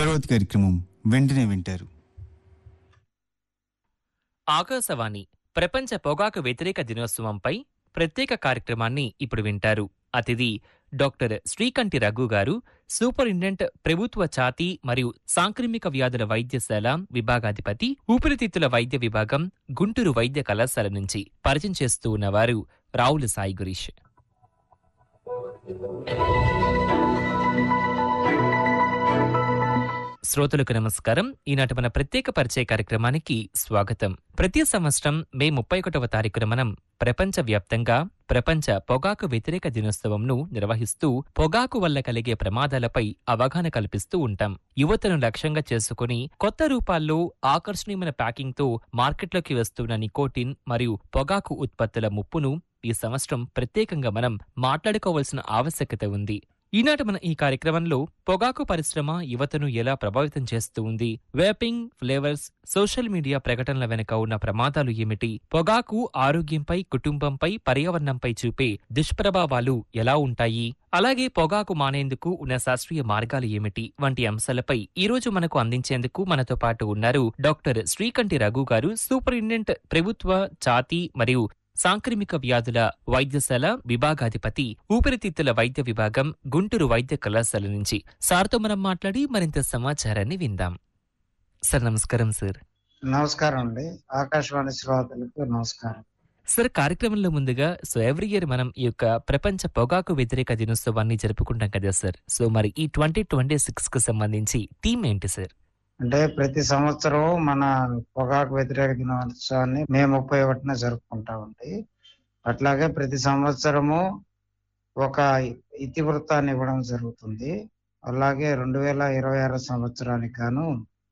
తర్వాత కార్యక్రమం వెంటనే వింటారు ఆకాశవాణి ప్రపంచ పొగాకు వ్యతిరేక దినోత్సవంపై ప్రత్యేక కార్యక్రమాన్ని ఇప్పుడు వింటారు అతిథి డాక్టర్ శ్రీకంఠి రఘు గారు సూపరింటెండెంట్ ప్రభుత్వ ఛాతీ మరియు సాంక్రమిక వ్యాధుల వైద్యశాల విభాగాధిపతి ఊపిరితిత్తుల వైద్య విభాగం గుంటూరు వైద్య కళాశాల నుంచి పరిచయం చేస్తూ ఉన్నవారు రావుల సాయి గురీష్ శ్రోతలకు నమస్కారం ఈనాటి మన ప్రత్యేక పరిచయ కార్యక్రమానికి స్వాగతం ప్రతి సంవత్సరం మే ముప్పై ఒకటవ తారీఖున మనం ప్రపంచ వ్యాప్తంగా ప్రపంచ పొగాకు వ్యతిరేక దినోత్సవంను నిర్వహిస్తూ పొగాకు వల్ల కలిగే ప్రమాదాలపై అవగాహన కల్పిస్తూ ఉంటాం యువతను లక్ష్యంగా చేసుకుని కొత్త రూపాల్లో ఆకర్షణీయమైన ప్యాకింగ్తో మార్కెట్లోకి వస్తున్న నికోటిన్ మరియు పొగాకు ఉత్పత్తుల ముప్పును ఈ సంవత్సరం ప్రత్యేకంగా మనం మాట్లాడుకోవాల్సిన ఆవశ్యకత ఉంది ఈనాటి మన ఈ కార్యక్రమంలో పొగాకు పరిశ్రమ యువతను ఎలా ప్రభావితం చేస్తూ ఉంది వేపింగ్ ఫ్లేవర్స్ సోషల్ మీడియా ప్రకటనల వెనుక ఉన్న ప్రమాదాలు ఏమిటి పొగాకు ఆరోగ్యంపై కుటుంబంపై పర్యావరణంపై చూపే దుష్ప్రభావాలు ఎలా ఉంటాయి అలాగే పొగాకు మానేందుకు ఉన్న శాస్త్రీయ మార్గాలు ఏమిటి వంటి అంశాలపై ఈ రోజు మనకు అందించేందుకు మనతో పాటు ఉన్నారు డాక్టర్ శ్రీకంఠి రఘు గారు సూపరింటెండెంట్ ప్రభుత్వ ఛాతీ మరియు సాంక్రమిక వ్యాధుల వైద్యశాల విభాగాధిపతి ఊపిరితిత్తుల వైద్య విభాగం గుంటూరు వైద్య కళాశాల నుంచి సార్తో మనం మాట్లాడి మరింత సమాచారాన్ని విందాం సార్ నమస్కారం సార్ నమస్కారం అండి ఆకాశవాణి శ్రోతలకు నమస్కారం సార్ కార్యక్రమంలో ముందుగా సో ఎవ్రీ ఇయర్ మనం ఈ యొక్క ప్రపంచ పొగాకు వ్యతిరేక దినోత్సవాన్ని జరుపుకుంటాం కదా సార్ సో మరి ఈ ట్వంటీ ట్వంటీ సిక్స్ కు సంబంధించి థీమ్ ఏంటి సార్ అంటే ప్రతి సంవత్సరం మన పొగాకు వ్యతిరేక దినోత్సవాన్ని మే ముప్పై ఒకటిన జరుపుకుంటామండి అట్లాగే ప్రతి సంవత్సరము ఒక ఇతివృత్తాన్ని ఇవ్వడం జరుగుతుంది అలాగే రెండు వేల ఇరవై ఆరు సంవత్సరానికి గాను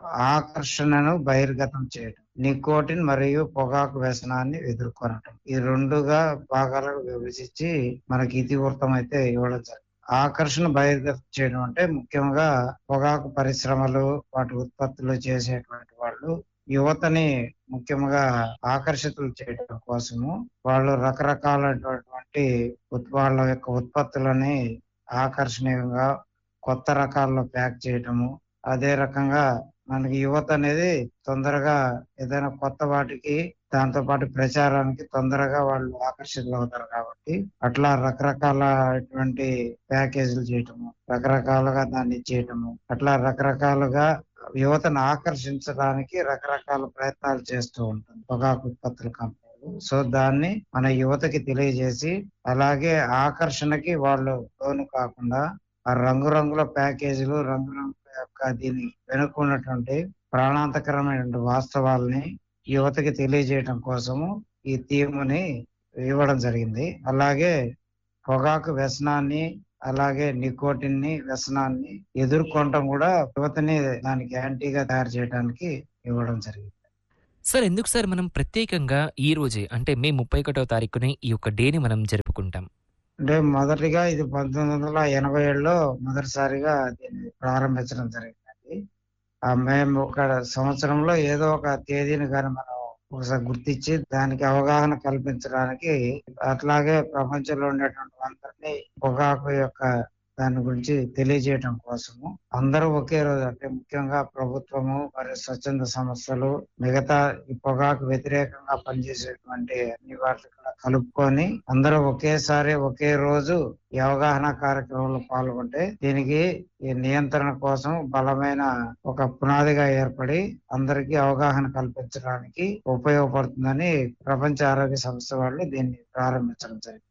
ఆకర్షణను బహిర్గతం చేయడం నికోటిన్ మరియు పొగాకు వ్యసనాన్ని ఎదుర్కొనటం ఈ రెండుగా భాగాలకు విభజించి మనకి ఇతివృత్తం అయితే ఇవ్వడం జరిగింది ఆకర్షణ బహిర్గతం చేయడం అంటే ముఖ్యంగా పొగాకు పరిశ్రమలు వాటి ఉత్పత్తులు చేసేటువంటి వాళ్ళు యువతని ముఖ్యంగా ఆకర్షితులు చేయడం కోసము వాళ్ళు రకరకాలైనటువంటి ఉత్- వాళ్ళ యొక్క ఉత్పత్తులని ఆకర్షణీయంగా కొత్త రకాల్లో ప్యాక్ చేయటము అదే రకంగా మనకి యువత అనేది తొందరగా ఏదైనా కొత్త వాటికి దాంతో పాటు ప్రచారానికి తొందరగా వాళ్ళు ఆకర్షితులు అవుతారు కాబట్టి అట్లా రకరకాలటువంటి ప్యాకేజీలు చేయటము రకరకాలుగా దాన్ని చేయటము అట్లా రకరకాలుగా యువతను ఆకర్షించడానికి రకరకాల ప్రయత్నాలు చేస్తూ ఉంటుంది పొగాకు ఉత్పత్తుల కంపెనీలు సో దాన్ని మన యువతకి తెలియజేసి అలాగే ఆకర్షణకి వాళ్ళు లోను కాకుండా ఆ రంగురంగుల ప్యాకేజీలు రంగురంగుల యొక్క దీని వెనుకున్నటువంటి ప్రాణాంతకరమైనటువంటి వాస్తవాల్ని యువతకి తెలియజేయడం కోసము ఈ థీమ్ని ఇవ్వడం జరిగింది అలాగే పొగాకు వ్యసనాన్ని అలాగే నికోటిన్ ని వ్యసనాన్ని ఎదుర్కొనటం కూడా యువతని దానికి యాంటీగా తయారు చేయడానికి ఇవ్వడం జరిగింది సార్ ఎందుకు సార్ మనం ప్రత్యేకంగా ఈ రోజే అంటే మే ముప్పై ఒకటో తారీఖునే ఈ యొక్క డేని మనం జరుపుకుంటాం అంటే మొదటిగా ఇది పంతొమ్మిది వందల ఎనభై ఏడులో మొదటిసారిగా దీన్ని ప్రారంభించడం జరిగిందండి ఆ మేము ఒక సంవత్సరంలో ఏదో ఒక తేదీని కానీ మనం ఒకసారి గుర్తించి దానికి అవగాహన కల్పించడానికి అట్లాగే ప్రపంచంలో ఉండేటువంటి అందరినీ పొగాకు యొక్క దాని గురించి తెలియజేయడం కోసము అందరూ ఒకే రోజు అంటే ముఖ్యంగా ప్రభుత్వము మరియు స్వచ్ఛంద సంస్థలు మిగతా ఈ పొగాకు వ్యతిరేకంగా పనిచేసేటువంటి అన్ని వాటిని కూడా కలుపుకొని అందరూ ఒకేసారి ఒకే రోజు ఈ అవగాహన కార్యక్రమంలో పాల్గొంటే దీనికి ఈ నియంత్రణ కోసం బలమైన ఒక పునాదిగా ఏర్పడి అందరికీ అవగాహన కల్పించడానికి ఉపయోగపడుతుందని ప్రపంచ ఆరోగ్య సంస్థ వాళ్ళు దీన్ని ప్రారంభించడం జరిగింది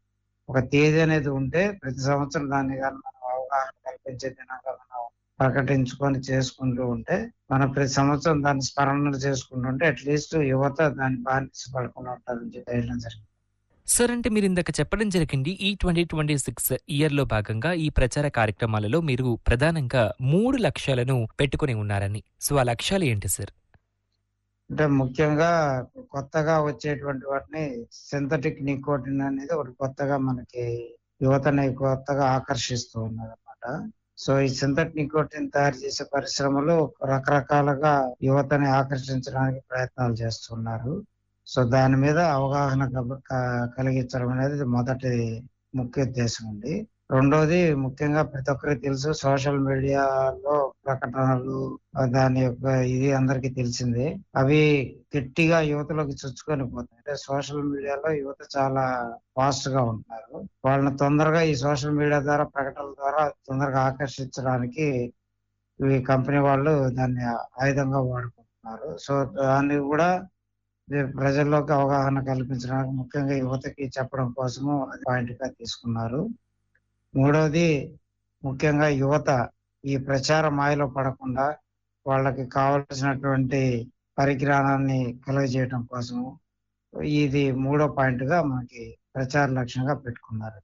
ఒక తేదీ అనేది ఉంటే ప్రతి సంవత్సరం దాన్ని కానీ మనం అవగాహన కల్పించే దినంగా మనం ప్రకటించుకొని చేసుకుంటూ ఉంటే మనం ప్రతి సంవత్సరం దాన్ని స్మరణ చేసుకుంటుంటే అట్లీస్ట్ యువత దాన్ని బానిస పడకుండా ఉంటారని చెప్పి తెలియడం జరిగింది సార్ అంటే మీరు ఇందాక చెప్పడం జరిగింది ఈ ట్వంటీ ట్వంటీ సిక్స్ ఇయర్ లో భాగంగా ఈ ప్రచార కార్యక్రమాలలో మీరు ప్రధానంగా మూడు లక్ష్యాలను పెట్టుకుని ఉన్నారని సో ఆ లక్ష్యాలు ఏంటి సార్ అంటే ముఖ్యంగా కొత్తగా వచ్చేటువంటి వాటిని సింథటిక్ నికోటిన్ అనేది ఒకటి కొత్తగా మనకి యువతని కొత్తగా ఆకర్షిస్తూ ఉన్నది అనమాట సో ఈ సింథటిక్ నికోటిన్ తయారు చేసే పరిశ్రమలు రకరకాలుగా యువతని ఆకర్షించడానికి ప్రయత్నాలు చేస్తున్నారు సో దాని మీద అవగాహన కబ- క- కలిగించడం అనేది మొదటి ముఖ్య ఉద్దేశం ఉంది రెండోది ముఖ్యంగా ప్రతి ఒక్కరికి తెలుసు సోషల్ మీడియాలో ప్రకటనలు ఆ దాని యొక్క ఇది అందరికీ తెలిసిందే అవి గట్టిగా యువతలోకి చొచ్చుకొని పోతాయి అంటే సోషల్ మీడియాలో యువత చాలా ఫాస్ట్ గా ఉంటారు వాళ్ళని తొందరగా ఈ సోషల్ మీడియా ద్వారా ప్రకటనల ద్వారా తొందరగా ఆకర్షించడానికి ఈ కంపెనీ వాళ్ళు దాన్ని ఆయుధంగా వాడుకుంటున్నారు సో దాన్ని కూడా ఇది ప్రజల్లోకి అవగాహన కల్పించడానికి ముఖ్యంగా యువతకి చెప్పడం కోసము అది పాయింట్ గా తీసుకున్నారు మూడవది ముఖ్యంగా యువత ఈ ప్రచార మాయలో పడకుండా వాళ్ళకి కావలసినటువంటి పరిజ్ఞానాన్ని కలుగజేయడం కోసము ఇది మూడో పాయింట్ గా మనకి ప్రచార లక్ష్యంగా పెట్టుకున్నారు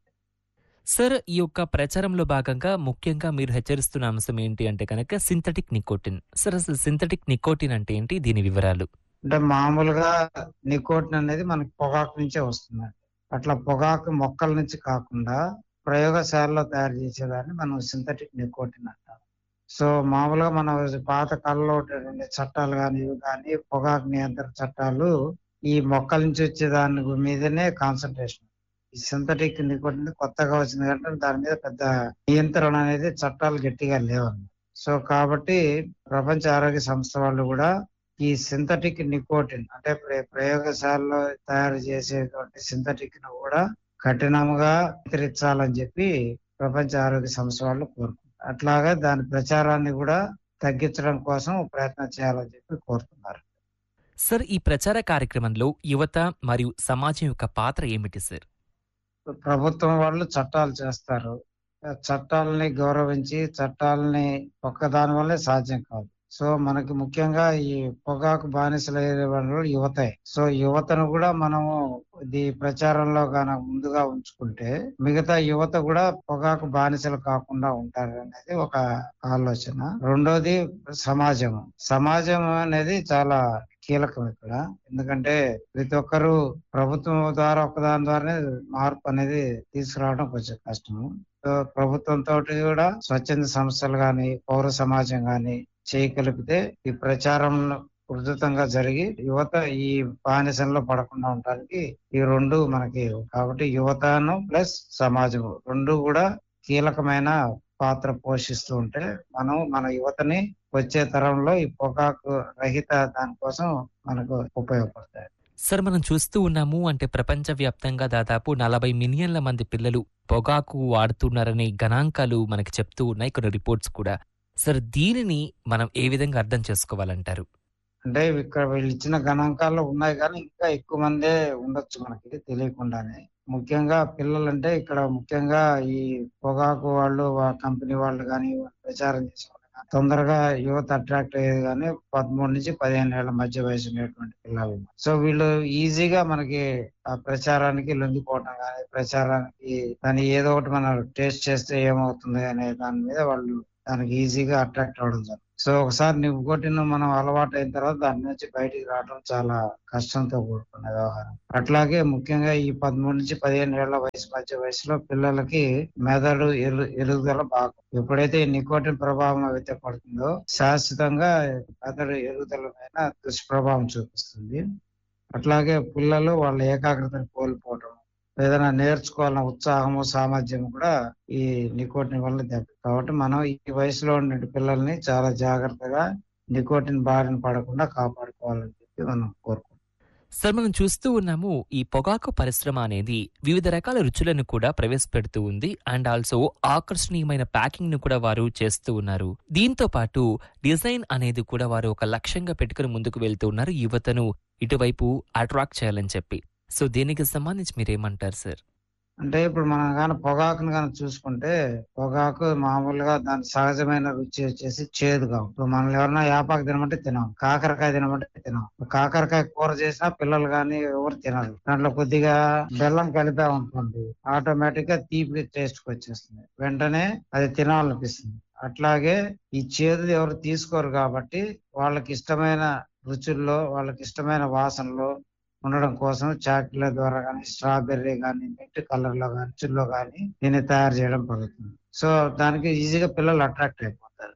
సార్ ఈ యొక్క ప్రచారంలో భాగంగా ముఖ్యంగా మీరు హెచ్చరిస్తున్న అంశం ఏంటి అంటే కనుక సింథటిక్ నికోటిన్ సార్ అసలు సింథటిక్ నికోటిన్ అంటే ఏంటి దీని వివరాలు అంటే మామూలుగా నికోటిన్ అనేది మనకి పొగాకు నుంచే వస్తుందండి అట్లా పొగాకు మొక్కల నుంచి కాకుండా ప్రయోగశాలలో తయారు చేసేదాన్ని మనం సింథటిక్ నికోటిన్ అంటాం సో మామూలుగా మన పాత కాలంలో ఉండే చట్టాలు కానీ ఇవి కానీ పొగాకు నియంత్రణ చట్టాలు ఈ మొక్కల నుంచి వచ్చే దాని మీదనే కాన్సన్ట్రేషన్ ఈ సింథటిక్ నికోటిన్ కొత్తగా వచ్చింది కాబట్టి దాని మీద పెద్ద నియంత్రణ అనేది చట్టాలు గట్టిగా లేవన్నమాట సో కాబట్టి ప్రపంచ ఆరోగ్య సంస్థ వాళ్ళు కూడా ఈ సింథటిక్ నికోటిన్ అంటే ప్ర- ప్రయోగశాలలో తయారు చేసేటువంటి సింథటిక్ ను కూడా కఠినంగా వ్యతిరేకించాలని చెప్పి ప్రపంచ ఆరోగ్య సంస్థ వాళ్ళు కోరుకుంటారు అట్లాగే దాని ప్రచారాన్ని కూడా తగ్గించడం కోసం ప్రయత్నం చేయాలని చెప్పి కోరుతున్నారు సార్ ఈ ప్రచార కార్యక్రమంలో యువత మరియు సమాజం యొక్క పాత్ర ఏమిటి సార్ ప్రభుత్వం వాళ్ళు చట్టాలు చేస్తారు ఆ చట్టాలని గౌరవించి చట్టాలని ఒక్కదాని వల్లే సాధ్యం కాదు సో మనకి ముఖ్యంగా ఈ పొగాకు బానిసలయ్యే వాళ్ళు యువతే సో యువతను కూడా మనము ఇది ప్రచారంలో గాన ముందుగా ఉంచుకుంటే మిగతా యువత కూడా పొగాకు బానిసలు కాకుండా ఉంటారు అనేది ఒక ఆలోచన రెండోది సమాజం సమాజం అనేది చాలా కీలకం ఇక్కడ ఎందుకంటే ప్రతి ఒక్కరు ప్రభుత్వం ద్వారా ఒకదాని ద్వారానే మార్పు అనేది తీసుకురావడం కొంచెం కష్టము సో ప్రభుత్వంతో కూడా స్వచ్ఛంద సంస్థలు గాని పౌర సమాజం గాని చేయగలిగితే ఈ ప్రచారం ఉధృతంగా జరిగి యువత ఈ బానిసంలో పడకుండా ఉండడానికి ఈ రెండు మనకి కాబట్టి యువతను ప్లస్ సమాజం రెండు కూడా కీలకమైన పాత్ర పోషిస్తూ ఉంటే మనం మన యువతని వచ్చే తరంలో ఈ పొగాకు రహిత దానికోసం మనకు ఉపయోగపడతాయి సార్ మనం చూస్తూ ఉన్నాము అంటే ప్రపంచవ్యాప్తంగా దాదాపు నలభై మిలియన్ల మంది పిల్లలు పొగాకు వాడుతున్నారనే గణాంకాలు మనకి చెప్తూ ఉన్నాయి కొన్ని రిపోర్ట్స్ కూడా సార్ దీనిని మనం ఏ విధంగా అర్థం చేసుకోవాలంటారు అంటే ఇక్కడ వీళ్ళు ఇచ్చిన గణాంకాల్లో ఉన్నాయి కానీ ఇంకా ఎక్కువ మందే ఉండొచ్చు మనకి తెలియకుండానే ముఖ్యంగా పిల్లలంటే ఇక్కడ ముఖ్యంగా ఈ పొగాకు వాళ్ళు కంపెనీ వాళ్ళు కానీ ప్రచారం చేసే వాళ్ళు గాని తొందరగా యువత అట్రాక్ట్ అయ్యేది కానీ పదమూడు నుంచి పదిహేను ఏళ్ల మధ్య వయసు ఉన్నటువంటి పిల్లలు సో వీళ్ళు ఈజీగా మనకి ఆ ప్రచారానికి లొంగిపోవడం కానీ ప్రచారానికి దాన్ని ఏదో ఒకటి మనం టేస్ట్ చేస్తే ఏమవుతుంది అనే దాని మీద వాళ్ళు దానికి ఈజీగా అట్రాక్ట్ అవడం జరుగుతుంది సో ఒకసారి నికోటిన్ మనం అలవాటు అయిన తర్వాత దాని నుంచి బయటికి రావడం చాలా కష్టంతో కూడుకున్న వ్యవహారం అట్లాగే ముఖ్యంగా ఈ పదమూడు నుంచి పదిహేను ఏళ్ల వయసు మధ్య వయసులో పిల్లలకి మెదడు ఎరు ఎదుగుదల బాగా ఎప్పుడైతే ఈ నికోటిన్ ప్రభావం అయితే పడుతుందో శాశ్వతంగా మెదడు ఎదుగుదల పైన దుష్ప్రభావం చూపిస్తుంది అట్లాగే పిల్లలు వాళ్ళ ఏకాగ్రతను కోల్పోవడం ఏదైనా నేర్చుకోవాలన్న ఉత్సాహము సామర్థ్యం కూడా ఈ నికోటిన్ వల్ల దెబ్బ కాబట్టి మనం ఈ వయసులో ఉన్న పిల్లల్ని చాలా జాగ్రత్తగా నికోటిన్ బారిన పడకుండా కాపాడుకోవాలని చెప్పి మనం కోరుకుంటాం సార్ మనం చూస్తూ ఉన్నాము ఈ పొగాకు పరిశ్రమ అనేది వివిధ రకాల రుచులను కూడా ప్రవేశపెడుతూ ఉంది అండ్ ఆల్సో ఆకర్షణీయమైన ప్యాకింగ్ ను కూడా వారు చేస్తూ ఉన్నారు దీంతో పాటు డిజైన్ అనేది కూడా వారు ఒక లక్ష్యంగా పెట్టుకుని ముందుకు వెళ్తూ ఉన్నారు యువతను ఇటువైపు అట్రాక్ట్ చేయాలని చెప్పి సో దీనికి సంబంధించి మీరేమంటారు సార్ అంటే ఇప్పుడు మనం కానీ పొగాకును కానీ చూసుకుంటే పొగాకు మామూలుగా దాని సహజమైన రుచి వచ్చేసి చేదుగా ఉంటుంది. ఇప్పుడు మనం ఎవరైనా యాపాకు తినమంటే తినాం కాకరకాయ తినమంటే తినాం కాకరకాయ కూర చేసినా పిల్లలు కానీ ఎవరు తినరు దాంట్లో కొద్దిగా బెల్లం కలిపామనుకోండి ఆటోమేటిక్ గా తీపి టేస్ట్ వచ్చేస్తుంది వెంటనే అది తినాలనిపిస్తుంది అట్లాగే ఈ చేదు ఎవరు తీసుకోరు కాబట్టి వాళ్ళకి ఇష్టమైన రుచుల్లో వాళ్ళకి ఇష్టమైన వాసనలో ఉండడం కోసం చాక్లెట్ ద్వారా కానీ స్ట్రాబెర్రీ కానీ మింట్ కలర్ లో కానీ రుచుల్లో కానీ దీన్ని తయారు చేయడం జరుగుతుంది సో దానికి ఈజీగా పిల్లలు అట్రాక్ట్ అయిపోతారు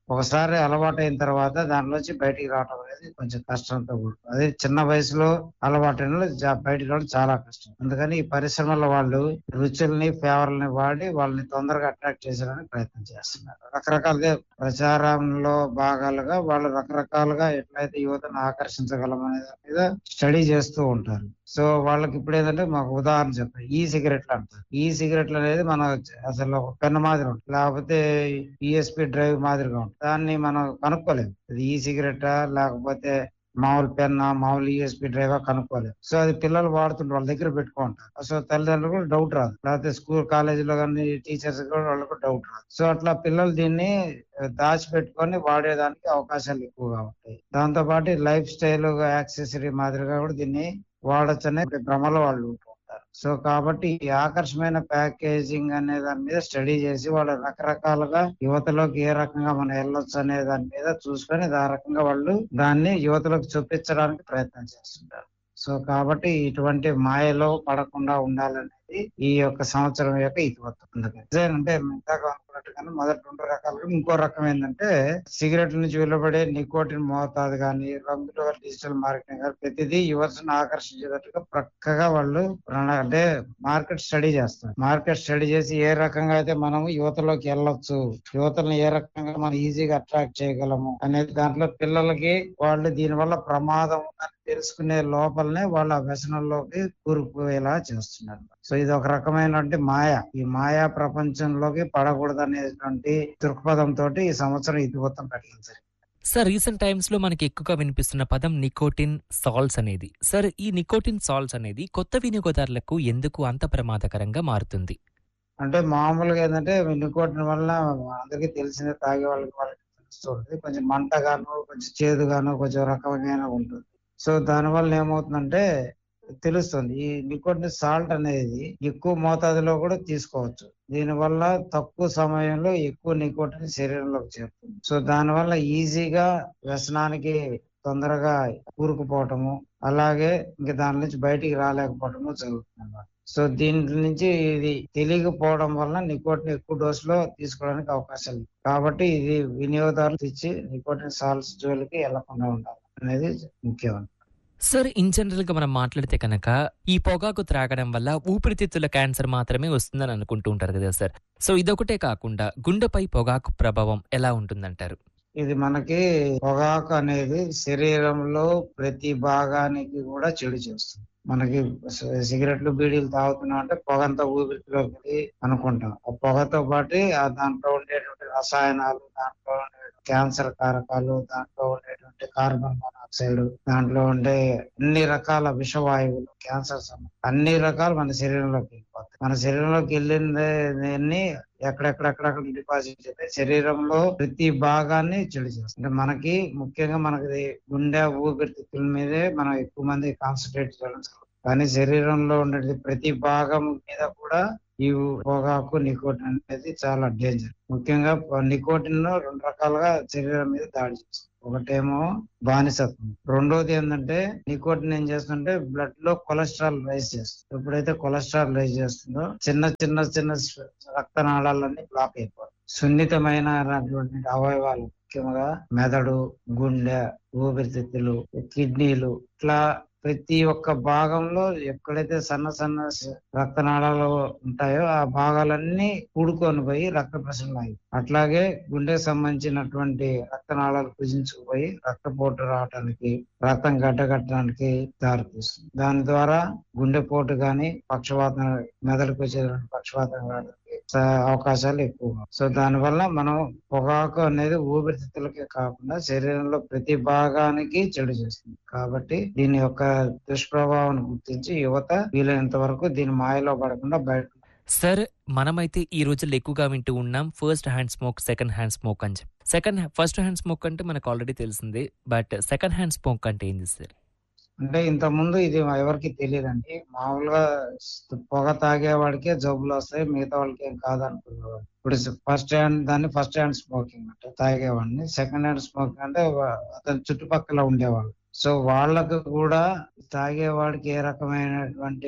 ఒకసారి అలవాటు అయిన తర్వాత దానిలోంచి బయటికి రావడం అనేది కొంచెం కష్టంతో కూడుకుంది అదే చిన్న వయసులో అలవాటు అయిన వాళ్ళు జా- బయటికి రావడం చాలా కష్టం అందుకని ఈ పరిశ్రమల వాళ్ళు రుచుల్ని ఫేవర్లని వాడి వాళ్ళని తొందరగా అట్రాక్ట్ చేసేయడానికి ప్రయత్నం చేస్తున్నారు రకరకాలుగా ప్రచారంలో భాగాలుగా వాళ్ళు రకరకాలుగా ఎట్లయితే యువతను ఆకర్షించగలం అనే దాని మీద స్టడీ చేస్తూ ఉంటారు సో వాళ్ళకి ఇప్పుడు ఏంటంటే మాకు ఉదాహరణ చెప్పారు ఈ సిగరెట్లు అంటారు ఈ సిగరెట్లు అనేది మన అసలు ఒక పెన్ను మాదిరి ఉంటుంది లేకపోతే ఈఎస్పి డ్రైవ్ మాదిరిగా ఉంటుంది దాన్ని మనం కనుక్కోలేము ఇది ఈ సిగరెటా లేకపోతే మామూలు పెన్ మామూలు ఈఎస్పి డ్రైవా కనుక్కోలేదు సో అది పిల్లలు వాడుతుంటారు వాళ్ళ దగ్గర పెట్టుకుంటారు సో తల్లిదండ్రులు కూడా డౌట్ రాదు లేకపోతే స్కూల్ కాలేజీలో కానీ టీచర్స్ కూడా వాళ్ళకు డౌట్ రాదు సో అట్లా పిల్లలు దీన్ని దాచిపెట్టుకొని వాడేదానికి అవకాశాలు ఎక్కువగా ఉంటాయి దాంతో పాటు లైఫ్ స్టైల్ యాక్సెసరీ మాదిరిగా కూడా దీన్ని వాడచ్చనే భ్రమలో వాళ్ళు ఉంటూ ఉంటారు సో కాబట్టి ఈ ఆకర్షమైన ప్యాకేజింగ్ అనే దాని మీద స్టడీ చేసి వాళ్ళు రకరకాలుగా యువతలోకి ఏ రకంగా మనం వెళ్ళొచ్చు అనే దాని మీద చూసుకొని ఆ రకంగా వాళ్ళు దాన్ని యువతలోకి చూపించడానికి ప్రయత్నం చేస్తుంటారు సో కాబట్టి ఇటువంటి మాయలో పడకుండా ఉండాలనేది ఈ యొక్క సంవత్సరం యొక్క ఇతివత్వం అందుకని డిజైన్ అంటే ఇందాక అనుకున్నట్టుగానే మొదటి రెండు రకాలుగా ఇంకో రకం ఏంటంటే సిగరెట్ నుంచి వెలువడే నికోటిన్ మోతాదు కానీ రంగులు డిజిటల్ మార్కెటింగ్ కానీ ప్రతిదీ యువతను ఆకర్షించేటట్టుగా ప్రక్కగా వాళ్ళు ప్రణా- అంటే మార్కెట్ స్టడీ చేస్తారు మార్కెట్ స్టడీ చేసి ఏ రకంగా అయితే మనం యువతలోకి వెళ్ళొచ్చు యువతలను ఏ రకంగా మనం ఈజీగా అట్రాక్ట్ చేయగలము అనేది దాంట్లో పిల్లలకి వాళ్ళు దీని వల్ల ప్రమాదం ఉందని తెలుసుకునే లోపలనే వాళ్ళు ఆ వ్యసనంలోకి కూరుకుపోయేలా చేస్తున్నారు సో ఇది ఒక రకమైనటువంటి మాయ ఈ మాయా ప్రపంచంలోకి పడకూడదనేటువంటి దృక్పథంతో ఈ సంవత్సరం ఇతివృత్తం పెట్టడం జరిగింది సార్ రీసెంట్ టైమ్స్ లో మనకి ఎక్కువగా వినిపిస్తున్న పదం నికోటిన్ సాల్ట్స్ అనేది సార్ ఈ నికోటిన్ సాల్ట్స్ అనేది కొత్త వినియోగదారులకు ఎందుకు అంత ప్రమాదకరంగా మారుతుంది అంటే మామూలుగా ఏంటంటే నికోటిన్ వల్ల అందరికీ తెలిసిందే తాగే వాళ్ళకి వాళ్ళకి తెలుస్తుంది కొంచెం మంటగాను కొంచెం చేదుగాను కొంచెం రకమైన ఉంటుంది సో దానివల్ల ఏమవుతుందంటే తెలుస్తుంది ఈ నికోటిన్ సాల్ట్ అనేది ఎక్కువ మోతాదులో కూడా తీసుకోవచ్చు దీనివల్ల తక్కువ సమయంలో ఎక్కువ నికోటిన్ శరీరంలోకి చేరుతుంది సో దానివల్ల ఈజీగా వ్యసనానికి తొందరగా కూరుకుపోవటము అలాగే ఇంకా దాని నుంచి బయటికి రాలేకపోవటము జరుగుతుంది అన్నమాట సో దీని నుంచి ఇది తెలియకపోవడం వల్ల నికోటిన్ ఎక్కువ డోస్ లో తీసుకోవడానికి అవకాశాలు ఉంది. కాబట్టి ఇది వినియోగదారులు ఇచ్చి నికోటిన్ సాల్ట్స్ జోలికి వెళ్లకుండా ఉండాలి అనేది ముఖ్యం సార్ ఇన్ జనరల్ గా మనం మాట్లాడితే కనుక ఈ పొగాకు త్రాగడం వల్ల ఊపిరితిత్తుల క్యాన్సర్ మాత్రమే వస్తుందని అనుకుంటూ ఉంటారు కదా సార్ సో ఇదొకటే కాకుండా గుండెపై పొగాకు ప్రభావం ఎలా ఉంటుందంటారు ఇది మనకి పొగాకు అనేది శరీరంలో ప్రతి భాగానికి కూడా చెడు చేస్తుంది మనకి సి- సిగరెట్లు బీడీలు తాగుతున్నాం అంటే పొగంతా ఊపిరితిత్తులోకి వెళ్ళి అనుకుంటాం ఆ పొగతో పాటు ఆ దాంట్లో ఉండేటువంటి రసాయనాలు దాంట్లో ఉండే క్యాన్సర్ కారకాలు దాంట్లో ఉండేటువంటి కార్బన్ మోనాక్సైడ్ దాంట్లో ఉండే అన్ని రకాల విషవాయువులు క్యాన్సర్ అన్ని రకాలు మన శరీరంలోకి వెళ్ళిపోతాయి మన శరీరంలోకి వెళ్ళింది ఎక్కడెక్కడెక్కడెక్కడ డిపాజిట్ అయితే శరీరంలో ప్రతి భాగాన్ని చెడు చేస్తుంది అంటే మనకి ముఖ్యంగా మనకి గుండె ఊపిరితిత్తుల మీదే మనం ఎక్కువ మంది కాన్సన్ట్రేట్ చేయడం జరుగుతుంది కానీ శరీరంలో ఉండే ప్రతి భాగం మీద కూడా ఈ పొగాకు నికోటిన్ అనేది చాలా డేంజర్ ముఖ్యంగా నికోటిన్ రెండు రకాలుగా శరీరం మీద దాడి చేస్తుంది ఒకటేమో బానిసత్వం రెండోది ఏంటంటే నికోటిన్ ఏం చేస్తుంటే బ్లడ్ లో కొలెస్ట్రాల్ రైజ్ చేస్తుంది ఎప్పుడైతే కొలెస్ట్రాల్ రైజ్ చేస్తుందో చిన్న చిన్న చిన్న రక్తనాళాలన్నీ బ్లాక్ అయిపోతాయి సున్నితమైన అవయవాలు ముఖ్యంగా మెదడు గుండె ఊపిరితిత్తులు కిడ్నీలు ఇట్లా ప్రతి ఒక్క భాగంలో ఎక్కడైతే సన్న సన్న స- రక్తనాళాలు ఉంటాయో ఆ భాగాలన్నీ కూడుకొని పోయి రక్త ప్రసరణ అయ్యి అట్లాగే గుండెకు సంబంధించినటువంటి రక్తనాళాలు కుజించుకుపోయి రక్తపోటు రావడానికి రక్తం గడ్డగట్టడానికి దారితీస్తుంది దాని ద్వారా గుండెపోటు గాని పక్షవాతం మెదడుకు వచ్చేటువంటి పక్షవాతం రావడానికి స- అవకాశాలు ఎక్కువ సో దానివల్ల మనం పొగాకు అనేది ఊపిరితిత్తులకే కాకుండా శరీరంలో ప్రతి భాగానికి చెడు చేస్తుంది కాబట్టి దీని యొక్క దుష్ప్రభావం గుర్తించి యువత వీలైనంత వరకు దీని మాయలో పడకుండా బయట సార్ మనమైతే ఈ రోజుల్లో ఎక్కువగా వింటూ ఉన్నాం first hand smoke second hand smoke అని చెప్పి సెకండ్ ఫస్ట్ హ్యాండ్ స్మోక్ అంటే మనకు ఆల్రెడీ తెలిసిందే బట్ సెకండ్ హ్యాండ్ స్మోక్ అంటే ఏంది సార్ అంటే ఇంత ముందు ఇది ఎవరికి తెలియదండి మామూలుగా పొగ తాగేవాడికే జబ్బులు వస్తాయి మిగతా వాళ్ళకి ఏం కాదనుకునేవాడు ఇప్పుడు ఫస్ట్ హ్యాండ్ దాన్ని ఫస్ట్ హ్యాండ్ స్మోకింగ్ అంటే తాగేవాడిని సెకండ్ హ్యాండ్ స్మోకింగ్ అంటే వా- అతని చుట్టుపక్కల ఉండేవాళ్ళు సో వాళ్ళకు కూడా తాగేవాడికి ఏ రకమైనటువంటి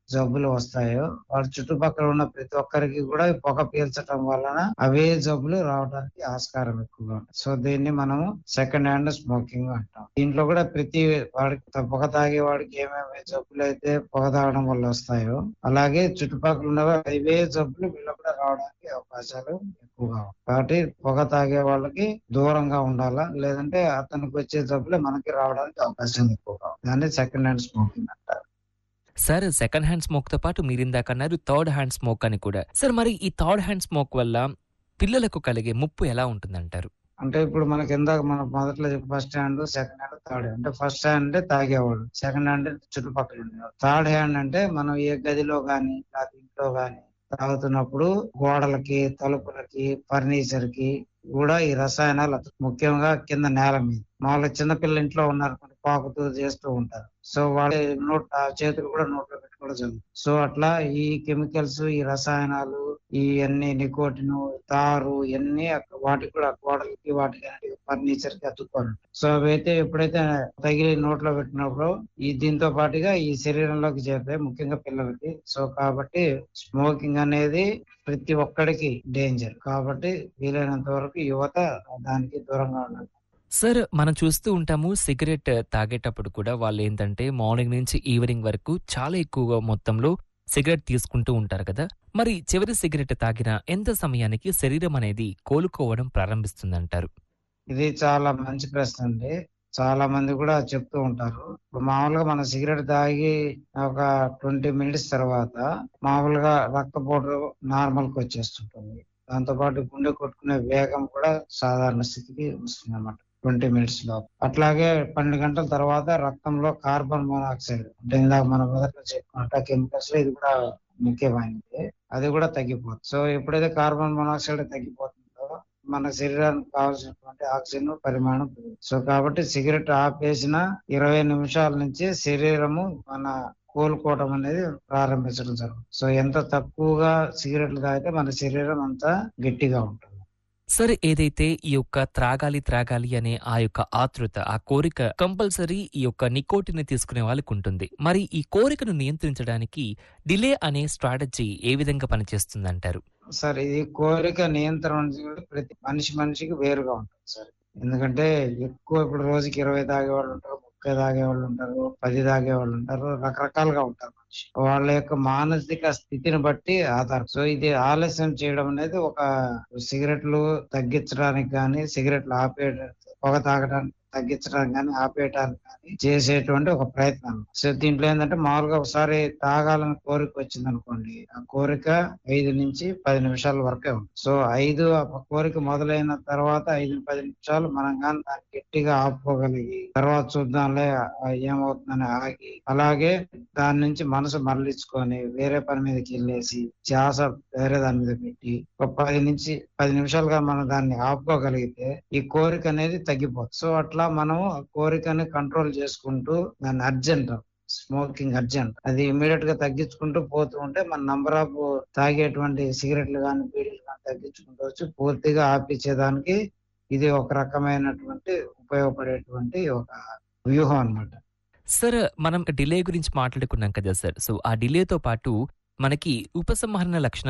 జబ్బులు వస్తాయో వాళ్ళ చుట్టుపక్కల ఉన్న ప్రతి ఒక్కరికి కూడా ఈ పొగ పీల్చడం వలన అవే జబ్బులు రావడానికి ఆస్కారం ఎక్కువగా ఉంటుంది సో దీన్ని మనము సెకండ్ హ్యాండ్ స్మోకింగ్ అంటాం దీంట్లో కూడా ప్రతి వాడికి పొగ తాగే వాడికి ఏమేమి జబ్బులు అయితే పొగ తాగడం వల్ల వస్తాయో అలాగే చుట్టుపక్కల ఉన్న అవే జబ్బులు వీళ్ళకి కూడా రావడానికి అవకాశాలు ఎక్కువగా ఉంటాయి కాబట్టి పొగ తాగే వాళ్ళకి దూరంగా ఉండాలా లేదంటే అతనికి వచ్చే జబ్బులే మనకి రావడానికి అవకాశం ఎక్కువగా ఉంది దాన్ని సెకండ్ హ్యాండ్ స్మోకింగ్ అంటారు సార్ సెకండ్ హ్యాండ్ స్మోక్ తో పాటు మీరు ఇందాక అన్నారు థర్డ్ హ్యాండ్ స్మోక్ అని కూడా సార్ మరి ఈ థర్డ్ హ్యాండ్ స్మోక్ వల్ల పిల్లలకు కలిగే ముప్పు ఎలా ఉంటుందంటారు అంటే ఇప్పుడు మనకి ఇందాక మన మొదట్లో first hand second hand third hand అంటే ఫస్ట్ హ్యాండ్ అంటే తాగేవాడు సెకండ్ హ్యాండ్ అంటే చుట్టుపక్కల ఉండేవాడు థర్డ్ హ్యాండ్ అంటే మనం ఏ గదిలో గాని లేకపోతే ఇంట్లో గాని తాగుతున్నప్పుడు గోడలకి తలుపులకి ఫర్నిచర్ కి కూడా ఈ రసాయనాలు అతుకు- ముఖ్యంగా కింద నేల మీద మామూలుగా చిన్నపిల్ల ఇంట్లో ఉన్నారు పాకుతూ చేస్తూ ఉంటారు సో వాళ్ళ నోట్ ఆ చేతులు కూడా నోట్లో పెట్టుకోవడం జరుగుతుంది సో అట్లా ఈ కెమికల్స్ ఈ రసాయనాలు ఈ అన్ని నికోటిన్ తారు ఇవన్నీ అక్క- వాటికి కూడా గోడలకి వాటికి ఫర్నిచర్ కి అతుక్కొని ఉంటాయి. సో అవైతే ఎప్పుడైతే తగిలి నోట్లో పెట్టినప్పుడు ఈ దీంతో పాటుగా ఈ శరీరంలోకి చేరుతాయి ముఖ్యంగా పిల్లలకి సో కాబట్టి స్మోకింగ్ అనేది ప్రతి ఒక్కడికి డేంజర్ కాబట్టి వీలైనంత వరకు యువత దానికి దూరంగా ఉండాలి సార్ మనం చూస్తూ ఉంటాము సిగరెట్ తాగేటప్పుడు కూడా వాళ్ళు ఏంటంటే మార్నింగ్ నుంచి ఈవినింగ్ వరకు చాలా ఎక్కువగా మొత్తంలో సిగరెట్ తీసుకుంటూ ఉంటారు కదా మరి చివరి సిగరెట్ తాగిన ఎంత సమయానికి శరీరం అనేది కోలుకోవడం ప్రారంభిస్తుందంటారు ఇది చాలా మంచి ప్రశ్న అండి చాలా మంది కూడా చెప్తూ ఉంటారు ఇప్పుడు మామూలుగా మన సిగరెట్ తాగి ఒక ట్వంటీ మినిట్స్ తర్వాత మామూలుగా రక్తపోటు నార్మల్ కి వచ్చేస్తుంటుంది దాంతో పాటు గుండె కొట్టుకునే వేగం కూడా సాధారణ స్థితికి వస్తుంది అన్నమాట ట్వంటీ మినిట్స్ లో అట్లాగే పన్నెండు గంటల తర్వాత రక్తంలో కార్బన్ మోనాక్సైడ్ అంటే ఇందాక మనం మొదట్లో చెప్పుకున్నట్టు కెమికల్స్ లో ఇది కూడా ముఖ్యమైనది అది కూడా తగ్గిపోతుంది సో ఎప్పుడైతే కార్బన్ మోనాక్సైడ్ తగ్గిపోతుందో మన శరీరానికి కావాల్సినటువంటి ఆక్సిజన్ పరిమాణం పెరుగుతుంది. సో కాబట్టి సిగరెట్ ఆపేసిన ఇరవై నిమిషాల నుంచి శరీరము మన కోలుకోవడం అనేది ప్రారంభించడం జరుగుతుంది సో ఎంత తక్కువగా సిగరెట్లు తాగితే మన శరీరం అంత గట్టిగా ఉంటుంది సరే ఏదైతే ఈ యొక్క త్రాగాలి త్రాగాలి అనే ఆ యొక్క ఆతృత ఆ కోరిక కంపల్సరీ ఈ యొక్క నికోటిని తీసుకునే వాళ్ళకి ఉంటుంది మరి ఈ కోరికను నియంత్రించడానికి డిలే అనే స్ట్రాటజీ ఏ విధంగా పనిచేస్తుందంటారు సార్ ఇది కోరిక నియంత్రణ కూడా ప్రతి మనిషి మనిషికి వేరుగా ఉంటుంది సార్ ఎందుకంటే ఎక్కువ ఇప్పుడు రోజుకి ఇరవై తాగే వాళ్ళు ఉంటారు ముప్పై తాగే వాళ్ళు ఉంటారు పది తాగే వాళ్ళు ఉంటారు రకరకాలుగా ఉంటారు మనిషి వాళ్ళ యొక్క మానసిక స్థితిని బట్టి ఆధారం సో ఇది ఆలస్యం చేయడం అనేది ఒక సిగరెట్లు తగ్గించడానికి కానీ సిగరెట్లు ఆపే పొగ తాగడానికి తగ్గించడానికి కానీ ఆపేయడానికి కానీ చేసేటువంటి ఒక ప్రయత్నం సో దీంట్లో ఏంటంటే మామూలుగా ఒకసారి తాగాలని కోరిక వచ్చింది అనుకోండి ఆ కోరిక ఐదు నుంచి పది నిమిషాల వరకే ఉంది సో ఐదు ఆ కోరిక మొదలైన తర్వాత ఐదు పది నిమిషాలు మనం కానీ దాన్ని గట్టిగా ఆపుకోగలిగి తర్వాత చూద్దాంలే ఆ ఏమవుతుందని ఆగి అలాగే దాని నుంచి మనసు మరలించుకొని వేరే పని మీదకి వెళ్ళేసి ధ్యాస వేరే దాని మీద పెట్టి ఒక పది నుంచి పది నిమిషాలుగా మనం దాన్ని ఆపుకోగలిగితే ఈ కోరిక అనేది తగ్గిపోతుంది సో అట్లా మనం ఆ కోరికని కంట్రోల్ చేసుకుంటూ దాన్ని అర్జెంట్ స్మోకింగ్ అర్జెంట్ అది ఇమీడియట్ గా తగ్గించుకుంటూ పోతూ ఉంటే మన నంబర్ ఆఫ్ తాగేటువంటి సిగరెట్లు కానీ బీడీలు కానీ తగ్గించుకుంటూ వచ్చి పూర్తిగా ఆపించేదానికి ఇది ఒక రకమైనటువంటి ఉపయోగపడేటువంటి ఒక వ్యూహం అన్నమాట సార్ మనం డిలే గురించి మాట్లాడుకున్నాం కదా సార్ సో ఆ డిలేతో పాటు మనకి ఉపసంహరణ లక్షణాలు